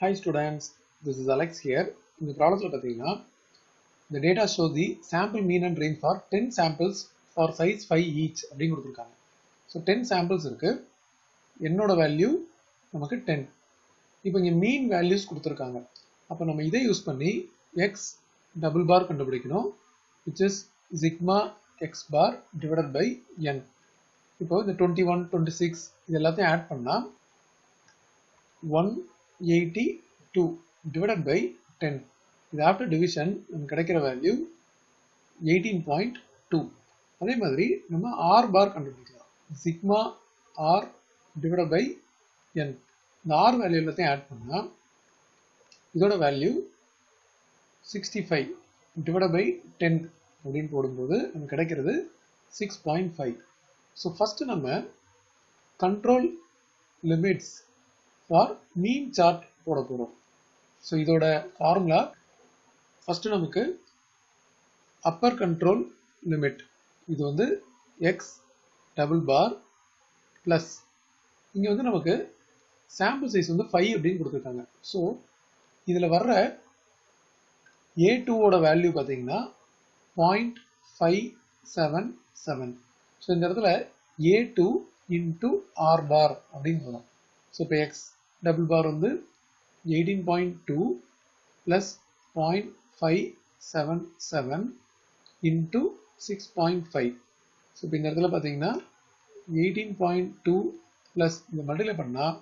Hi students, this is Alex here. இந்த ப்ராப்ளத்தில் பார்த்தீங்கன்னா the data show the sample mean and range for 10 samples for size 5 each அப்படின்னு கொடுத்துருக்காங்க so ten samples இருக்கு என்னோட value நமக்கு டென் இப்போ இங்கே மீன் வேல்யூஸ் கொடுத்துருக்காங்க அப்போ நம்ம இதை யூஸ் பண்ணி எக்ஸ் டபுள் பார் கண்டுபிடிக்கணும் which is sigma X bar divided by N இப்போ இந்த டுவெண்ட்டி ஒன் டுவெண்ட்டி சிக்ஸ் இது எல்லாத்தையும் ஆட் பண்ணால் one eighty two divided by ten இது ஆஃப்டர் டிவிஷன் நமக்கு கிடைக்கிற வேல்யூ எயிட்டீன் பாயிண்ட் டூ அதே மாதிரி நம்ம ஆர் பார் கண்டுபிடிக்கலாம் sigma R divided by N இந்த ஆர் வேல்யூ எல்லாத்தையும் ஆட் பண்ணால் இதோட value sixty five divide by ten அப்படின்னு போடும்போது நமக்கு கிடைக்கிறது six point five so first நம்ம control limits for mean chart போட போகிறோம் ஸோ இதோட ஃபார்முலா ஃபஸ்ட்டு நமக்கு அப்பர் கண்ட்ரோல் லிமிட் இது வந்து எக்ஸ் டபுள் பார் ப்ளஸ் இங்கே வந்து நமக்கு சாம்பிள் சைஸ் வந்து ஃபைவ் அப்படின்னு கொடுத்துருக்காங்க ஸோ இதில் வர்ற ஏ டூவோட வேல்யூ பார்த்தீங்கன்னா point five seven seven so இந்த இடத்துல A two into R bar அப்படின்னு வரும் ஸோ இப்போ எக்ஸ் டபுள் பார் வந்து eighteen point two plus point five seven seven into six point five so இப்போ இந்த இடத்துல பார்த்தீங்கன்னா எயிட்டீன் பாயிண்ட் டூ ப்ளஸ் இந்த மல்டிப்ளை பண்ணால்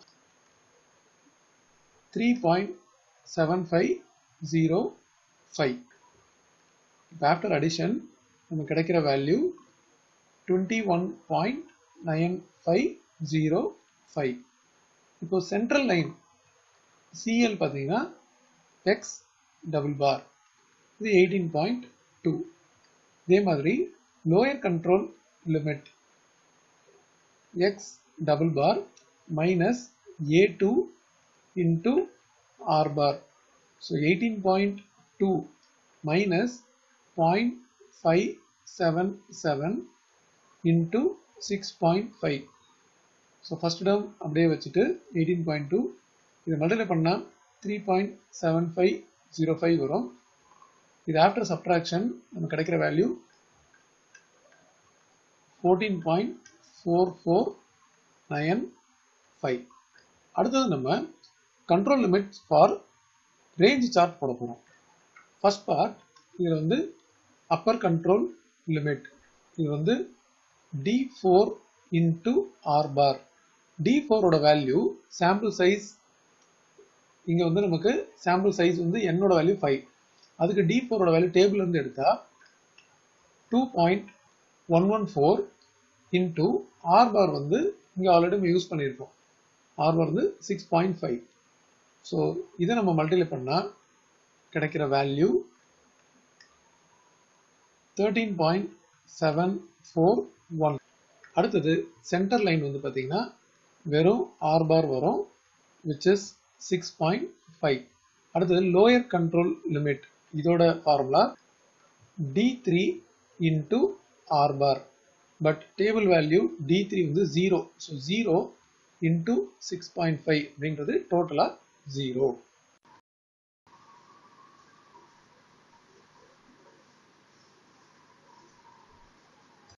three point seven five zero five இப்போ ஆஃப்டர் அடிஷன் நமக்கு கிடைக்கிற value twenty one point nine five zero five இப்போ சென்ட்ரல் லைன் சிஎல் பார்த்தீங்கன்னா எக்ஸ் டபுள் பார் இது எயிட்டீன் பாயிண்ட் டூ இதே மாதிரி lower control limit X double bar minus A two into r bar. So 18.2 minus 0.577 into 6.5. So first term அப்படியே வச்சுட்டு 18.2 இதை multiply பண்ணா 3.7505 வரும் இது ஆஃப்டர் சப்ட்ராக்ஷன் நமக்கு கிடைக்கிற வேல்யூ 14.4495 அடுத்தது நம்ம control limit for range chart போட போகிறோம் ஃபர்ஸ்ட் பார்ட் இதில் வந்து அப்பர் கண்ட்ரோல் லிமிட் இது வந்து D four into R bar D ஃபோரோட வேல்யூ சாம்பிள் சைஸ் இங்கே வந்து நமக்கு சாம்பிள் சைஸ் வந்து என்னோட வேல்யூ ஃபைவ் அதுக்கு டி ஃபோரோட வேல்யூ டேபிள்லேருந்து எடுத்தால் two point one one four into R bar வந்து இங்கே ஆல்ரெடி நம்ம யூஸ் பண்ணியிருக்கோம் ஆர் பார் வந்து சிக்ஸ் பாயிண்ட் ஃபைவ் ஸோ இதை நம்ம மல்டிப்ளை பண்ணால் கிடைக்கிற value thirteen point seven four one அடுத்தது சென்டர் லைன் வந்து பார்த்தீங்கன்னா வெறும் ஆர் பார் வரும் which is six point five அடுத்தது லோயர் கண்ட்ரோல் லிமிட் இதோட formula D three into R bar but table value D three வந்து zero so zero into six point five அப்படின்றது டோட்டலாக zero.